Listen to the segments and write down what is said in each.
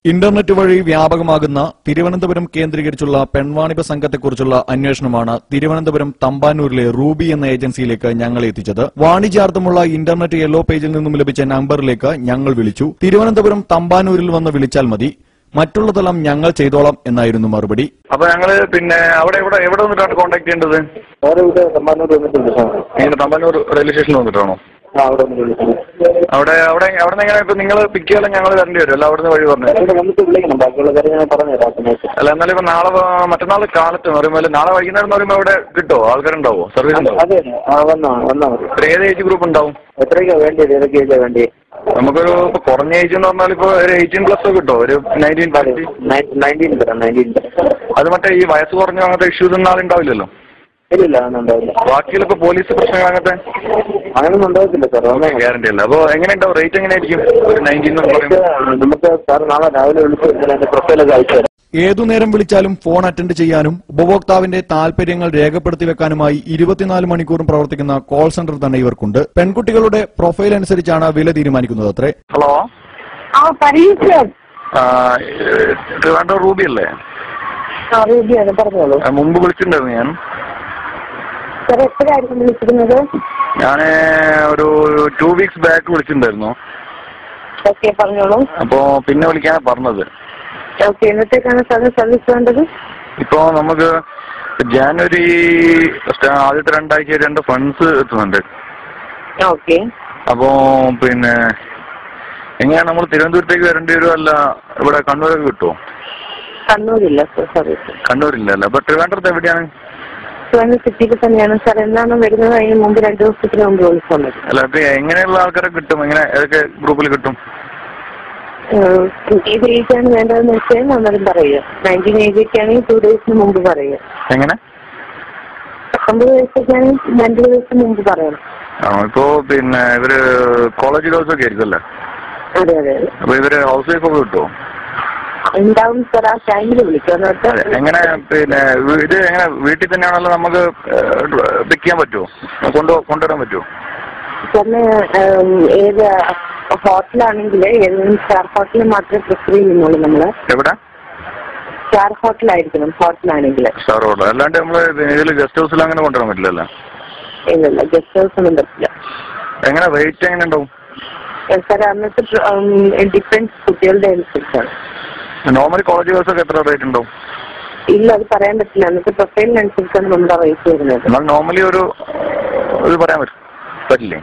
Internet വഴി വ്യാപകമാകുന്ന തിരുവനന്തപുരം കേന്ദ്രീകരിച്ചുള്ള പെൺവാണിഭ സംഘത്തെക്കുറിച്ചുള്ള അന്വേഷണമാണ് തിരുവനന്തപുരം തമ്പാനൂരിലെ റൂബി എന്ന ഏജൻസിയിലേക്ക് ഞങ്ങളെ എത്തിച്ചത് വാണിജ്യാർത്ഥമുള്ള ഇന്റർനെറ്റ് യെല്ലോ പേജിൽ നിന്നും ലഭിച്ച നമ്പറിലേക്ക് ഞങ്ങൾ വിളിച്ചു തിരുവനന്തപുരം തമ്പാനൂരിൽ വന്ന് വിളിച്ചാൽ മതി മറ്റുള്ളതെല്ലാം ഞങ്ങൾ ചെയ്തോളാം എന്നായിരുന്നു മറുപടി അപ്പൊ ഞങ്ങള് പിന്നെ അവിടെ എവിടെ എവിടെ വന്നിട്ടാണ് കോൺടാക്ട് ചെയ്യേണ്ടത് വേറെ ഇവിടെ തമ്പാനൂർ വന്നിട്ട് വിളിച്ചാൽ മതി. ഇങ്ങനെ തമ്പാനൂർ റെയിൽവേ സ്റ്റേഷനിൽ വന്നിട്ടാണോ ആ അവിടെ വന്നിട്ട് വിളിച്ചാൽ മതി. അവിടെ അവിടെ അവിടെ നിന്ന് എങ്ങനെ ഇപ്പൊ നിങ്ങൾ പിക്ക് ചെയ്യാൻ ഞങ്ങൾ വരേണ്ടി വരും അല്ല അവിടെ നിന്ന് വഴി പറഞ്ഞു ഇവിടെ വന്നിട്ട് വിളിക്കണം ബാക്കിയുള്ള കാര്യം ഞാൻ പറഞ്ഞുതരാം സമയത്ത് അല്ല എന്നാലും ഇപ്പൊ നാളെ വ- മറ്റന്നാൾ കാലത്ത് എന്ന് പറയുമ്പോൾ നാളെ വൈകുന്നേരം എന്ന് പറയുമ്പോൾ ഇവിടെ കിട്ടുമോ ആൾക്കാരുണ്ടാവോ സർവീസ് ഉണ്ടാവും അതെ ആ വന്നാ വന്നാ മതി ഇപ്പൊ ഏത് ഏജ് ഗ്രൂപ്പ് ഉണ്ടാവും എത്രയ്ക്കാ വേണ്ടിയത് ഏതൊക്കെ ഏജാ വേണ്ടി നമുക്കൊരു ഇപ്പൊ കുറഞ്ഞ ഏജ് എന്ന് പറഞ്ഞാൽ ഇപ്പൊ ഒരു എയ്റ്റീൻ പ്ലസ് കിട്ടുമോ ഒരു നയൻറ്റീൻ ട്വന്റി നയൻറ്റീൻ തരാം നയൻറ്റീൻ തരാം അത് മറ്റേ ഈ വയസ്സ് കുറഞ്ഞ അങ്ങനത്തെ ഇഷ്യൂസ് ഒന്നും ആളുണ്ടാവില്ലല്ലോ ഇല്ലില്ല അങ്ങനെ ഉണ്ടാവില്ല ബാക്കിയുള്ള ഇപ്പൊ പോലീസ് പ്രശ്നങ്ങൾ അങ്ങനത്തെ അങ്ങനൊന്നും ഉണ്ടാവത്തില്ല സാർ വന്നാ മതി. ഗ്യാരണ്ടി അല്ല അപ്പൊ എങ്ങനെ ഉണ്ടാവും റേറ്റ് എങ്ങനെയായിരിക്കും ഒരു നയൻറ്റീൻ എന്ന് ഇത് പറയുമ്പോൾ നമുക്ക് സാർ നാളെ രാവിലെ വിളിച്ച് ഞാൻ എന്റെ പ്രൊഫൈലൊക്കെ അയച്ചു തരാം ഏതു നേരം വിളിച്ചാലും ഫോൺ അറ്റൻഡ് ചെയ്യാനും ഉപഭോക്താവിന്റെ താൽപര്യങ്ങൾ രേഖപ്പെടുത്തി വെക്കാനുമായി ഇരുപത്തിനാല് മണിക്കൂറും പ്രവർത്തിക്കുന്ന കോൾ സെന്റർ തന്നെ ഇവർക്കുണ്ട് പെൺകുട്ടികളുടെ പ്രൊഫൈൽ അനുസരിച്ചാണ് വില തീരുമാനിക്കുന്നത് അത്രേ ഹലോ ആ പരീക്ഷ ട്രിവാൻഡ്രം റൂബി അല്ലേ റൂബിയാണ് പറഞ്ഞോളൂ ആ, മുമ്പ് വിളിച്ചിട്ടുണ്ടായിരുന്നു ഞാൻ സാർ എപ്പോഴായിരിക്കും വിളിച്ചിരുന്നത് ഞാൻ ഒരു ടു വീക്സ് ബാക്ക് വിളിച്ചിട്ടുണ്ടായിരുന്നു ഓക്കെ പറഞ്ഞോളൂ അപ്പോ പിന്നെ വിളിക്കാനാ പറഞ്ഞത് ഓക്കെ എന്നത്തേക്കാണ് സാറിന് സർവീസ് വേണ്ടത് ഇപ്പോ നമുക്ക് ജാനുവരി സ്റ്റ- ആദ്യത്തെ രണ്ടാഴ്ച രണ്ട് ഫണ്ട്സ് എത്തുന്നുണ്ട് ഓക്കെ അപ്പോ പിന്നെ എങ്ങനെയാണ് നമ്മൾ തിരുവനന്തപുരത്തേക്ക് വരേണ്ടി വരുമോ അല്ല ഇവിടെ കണ്ണൂരൊക്കെ കിട്ടുമോ കണ്ണൂരില്ല സാർ സർവീസ് കണ്ണൂരില്ലല്ലോ അപ്പൊ ട്രിവാൻഡ്രത്ത് എവിടെയാണ് ട്രിവാൻഡ്രം സിറ്റിയിൽ തന്നെയാണ് സാർ എന്നാണ് വരുന്നത് അതിന് മുമ്പ് രണ്ടു ദിവസത്തിന് മുമ്പ് വിളിച്ചാൽ മതി അല്ല ഇപ്പൊ എങ്ങനെയുള്ള ആൾക്കാരെ കിട്ടും എങ്ങനെ ഏതൊക്കെ ഗ്രൂപ്പിൽ കിട്ടും ഏഹ്, ഏത് ഏജാണ് വേണ്ടതെന്ന് വെച്ചാൽ അന്നേരം പറയുക നയൻറ്റീൻ ഏജൊക്കെ ആണെങ്കിൽ ടു ഡേയ്സിന് മുമ്പ് പറയുക എങ്ങനെ പത്തൊമ്പത് വയസ്സൊക്കെ ആണെങ്കിൽ രണ്ടു ദിവസം മുമ്പ് പറയണം ആ ഇപ്പോ പിന്നെ ഇവര് കോളേജ് ഗേൾസ് ഒക്കെ ആയിരിക്കും അല്ലേ അതെ അതെ അതെ അപ്പൊ ഇവര് ഹൗസ് വൈഫ് ഒക്കെ കിട്ടുമോ ഉണ്ടാവും സാർ ആ ടൈമിൽ വിളിക്കുക എന്നിട്ട് എങ്ങനെ പിന്നെ വീ- ഇത് എങ്ങനെ വീട്ടിൽ തന്നെയാണല്ലോ നമുക്ക് പിക്ക് ചെയ്യാൻ പറ്റുമോ കൊണ്ടു കൊണ്ടുവരാൻ പറ്റുമോ സാറിന് ഏം, ഏത് ഹോട്ടലാണെങ്കിൽ ഏതെങ്കിലും സ്റ്റാർ ഹോട്ടൽ മാത്രമേ പ്രിഫർ ചെയ്യുന്നുള്ളൂ നമ്മള് എവിടെ സ്റ്റാർ ഹോട്ടലായിരിക്കണം ഹോട്ടലാണെങ്കിൽ സ്റ്റാർ ഹോട്ടൽ അല്ലാണ്ട് നമ്മള് ഇതിൽ ഗസ്റ്റ് ഹൗസിൽ അങ്ങനെ കൊണ്ടുവരാൻ പറ്റില്ലല്ലോ ഇല്ലല്ല ഗസ്റ്റ് ഹൗസ് ഒന്നും പറ്റില്ല എങ്ങനെ റേറ്റ് എങ്ങനെ ഉണ്ടാവും സാർ അന്നത്തെ ഡിഫറൻസ് കുട്ടികളുടെ അനുസരിച്ചാണ് നോർമലി കോളേജ് ഗേൾസ് ഒക്കെ എത്ര റേറ്റ് ഉണ്ടാവും ഇല്ല അത് പറയാൻ പറ്റില്ല അന്നത്തെ പ്രൊഫൈലിനനുസരിച്ചാണ് നമ്മുടെ റേറ്റ് വരുന്നത് എന്നാൽ നോർമലി ഒരു ഇത് പറയാൻ പറ്റും പറ്റില്ലേ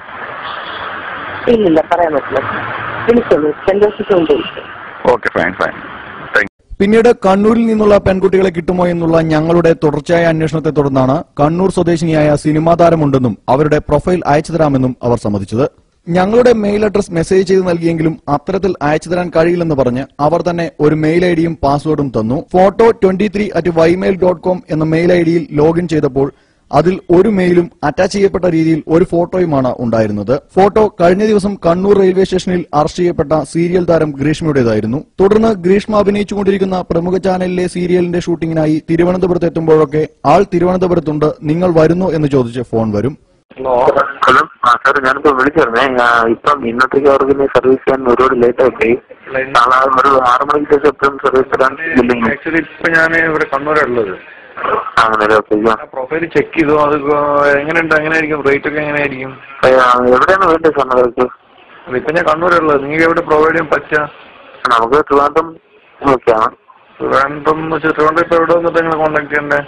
ഇല്ലില്ല പറയാൻ പറ്റില്ല വിളിച്ചോളൂ രണ്ടു ദിവസത്തിന് മുമ്പ് വിളിച്ചു ഓക്കെ ഫൈൻ ഫൈൻ താങ്ക് പിന്നീട് കണ്ണൂരിൽ നിന്നുള്ള പെൺകുട്ടികളെ കിട്ടുമോ എന്നുള്ള ഞങ്ങളുടെ തുടർച്ചയായ അന്വേഷണത്തെ തുടർന്നാണ് കണ്ണൂർ സ്വദേശിനിയായ സിനിമാ താരമുണ്ടെന്നും അവരുടെ പ്രൊഫൈൽ അയച്ചു തരാമെന്നും അവർ സമ്മതിച്ചത് ഞങ്ങളുടെ മെയിൽ അഡ്രസ് മെസ്സേജ് ചെയ്ത് നൽകിയെങ്കിലും അത്തരത്തിൽ അയച്ചു തരാൻ കഴിയില്ലെന്ന് പറഞ്ഞ് അവർ തന്നെ ഒരു മെയിൽ ഐഡിയും പാസ്വേഡും തന്നു photo twenty three at ymail dot com എന്ന മെയിൽ ഐഡിയിൽ ലോഗിൻ ചെയ്തപ്പോൾ അതിൽ ഒരു മെയിലും അറ്റാച്ച് ചെയ്യപ്പെട്ട രീതിയിൽ ഒരു ഫോട്ടോയുമാണ് ഉണ്ടായിരുന്നത് ഫോട്ടോ കഴിഞ്ഞ ദിവസം കണ്ണൂർ റെയിൽവേ സ്റ്റേഷനിൽ അറസ്റ്റ് ചെയ്യപ്പെട്ട സീരിയൽ താരം ഗ്രീഷ്മയുടേതായിരുന്നു തുടർന്ന് ഗ്രീഷ്മ അഭിനയിച്ചുകൊണ്ടിരിക്കുന്ന പ്രമുഖ ചാനലിലെ സീരിയലിന്റെ ഷൂട്ടിങ്ങിനായി തിരുവനന്തപുരത്ത് എത്തുമ്പോഴൊക്കെ ആൾ തിരുവനന്തപുരത്തുണ്ട് നിങ്ങൾ വരുന്നു എന്ന് ചോദിച്ച് ഫോൺ വരും ഹലോ ഹലോ ആ സാർ ഞാനിപ്പോ വിളിച്ചിരുന്നേ ഞാൻ ഇപ്പം ഇന്നത്തേക്ക് അവർക്ക് സർവീസ് ചെയ്യാൻ ഒരുപാട് ലേറ്റ് ആയി പോയി നാളെ ഒരു ആറ് മണിക്ക് ശേഷം എപ്പോഴും സർവീസ് തരാൻ ബില്ലിങ് ആക്ച്വലി ഇപ്പൊ ഞാൻ ഇവിടെ കണ്ണൂരാണ് ഉള്ളത് അങ്ങനെ ഓക്കെ പ്രൊഫൈൽ ചെക്ക് ചെയ്തു അത് എങ്ങനെയുണ്ട് എങ്ങനെയായിരിക്കും റേറ്റ് ഒക്കെ എങ്ങനെയായിരിക്കും എവിടെയാണ് വേണ്ടത് സാർ അവർക്ക് അല്ല, ഇപ്പൊ ഞാൻ കണ്ണൂരുള്ളത് നിങ്ങൾക്ക് എവിടെ പ്രൊവൈഡ് ചെയ്യാൻ പറ്റുക നമുക്ക് ട്രിവാൻഡ്രം ഓക്കെയാണ് ട്രിവാൻഡ്രം എന്ന് വെച്ചാൽ ട്രിവാൻഡ്രം ഇപ്പൊ എവിടെ വന്നിട്ട് നിങ്ങൾ കോൺടാക്ട് ചെയ്യണ്ടേ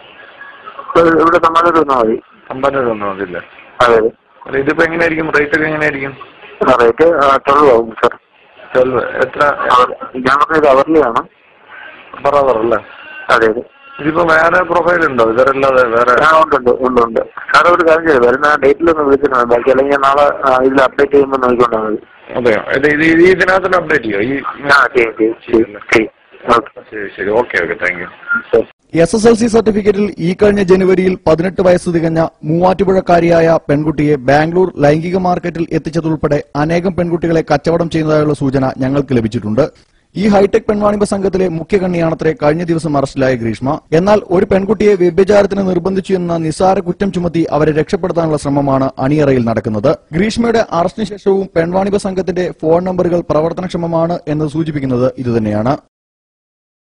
ഇവിടെ തമ്പാനൂർ വന്നാൽ മതി അമ്പാനൂർ വന്നാൽ മതില്ലേ അതെ അതെ അല്ല ഇതിപ്പോ എങ്ങനെയായിരിക്കും റേറ്റ് ഒക്കെ എങ്ങനെയായിരിക്കും റേറ്റ് ട്വൽവ് ആവും സാർ ട്വൽവ് എത്ര ഞാൻ പറഞ്ഞത് അവർലി ആണ് പെർ അവർ അല്ലേ അതെ അതെ ഇതിപ്പോ വേറെ പ്രൊഫൈൽ ഉണ്ടോ ഇതല്ലാതെ വേറെ ആ ഉണ്ട് ഉണ്ട് ഉണ്ട് ഉണ്ട് സാർ ഒരു കാര്യം ചെയ്തു വരുന്ന ഡേറ്റിലൊന്ന് വിളിച്ചിരുന്നു ബാക്കി അല്ലെങ്കിൽ ഞാൻ നാളെ ആ, ഇതിൽ അപ്ഡേറ്റ് ചെയ്യുമ്പോൾ നോക്കിക്കൊണ്ടാൽ മതി അതെയോ ഇത് ഇത് ഇത് ഇതിനകത്ത് തന്നെ അപ്ഡേറ്റ് ചെയ്യോ ഈ ആ ചെയ്യും ചെയ്യും ചെയ്യും ചെയ്യും ഓക്കെ ശരി ശരി ഓക്കെ ഓക്കെ താങ്ക് യു ശരി എസ് എസ് എൽ സി സർട്ടിഫിക്കറ്റിൽ ഈ കഴിഞ്ഞ ജനുവരിയിൽ പതിനെട്ട് വയസ്സ് തികഞ്ഞ മൂവാറ്റുപുഴക്കാരിയായ പെൺകുട്ടിയെ ബാംഗ്ലൂർ ലൈംഗിക മാർക്കറ്റിൽ എത്തിച്ചതുൾപ്പെടെ അനേകം പെൺകുട്ടികളെ കച്ചവടം ചെയ്യുന്നതായുള്ള സൂചന ഞങ്ങൾക്ക് ലഭിച്ചിട്ടുണ്ട് ഈ ഹൈടെക് പെൺവാണിഭ സംഘത്തിലെ മുഖ്യ കണ്ണിയാണത്രേ കഴിഞ്ഞ ദിവസം അറസ്റ്റിലായ ഗ്രീഷ്മ എന്നാൽ ഒരു പെൺകുട്ടിയെ വ്യഭിചാരത്തിന് നിർബന്ധിച്ചു എന്ന നിസാര കുറ്റം ചുമത്തി അവരെ രക്ഷപ്പെടുത്താനുള്ള ശ്രമമാണ് അണിയറയിൽ നടക്കുന്നത് ഗ്രീഷ്മയുടെ അറസ്റ്റിന് ശേഷവും പെൺവാണിഭ സംഘത്തിന്റെ ഫോൺ നമ്പറുകൾ പ്രവർത്തനക്ഷമമാണ് എന്ന് സൂചിപ്പിക്കുന്നത് ഇതുതന്നെയാണ്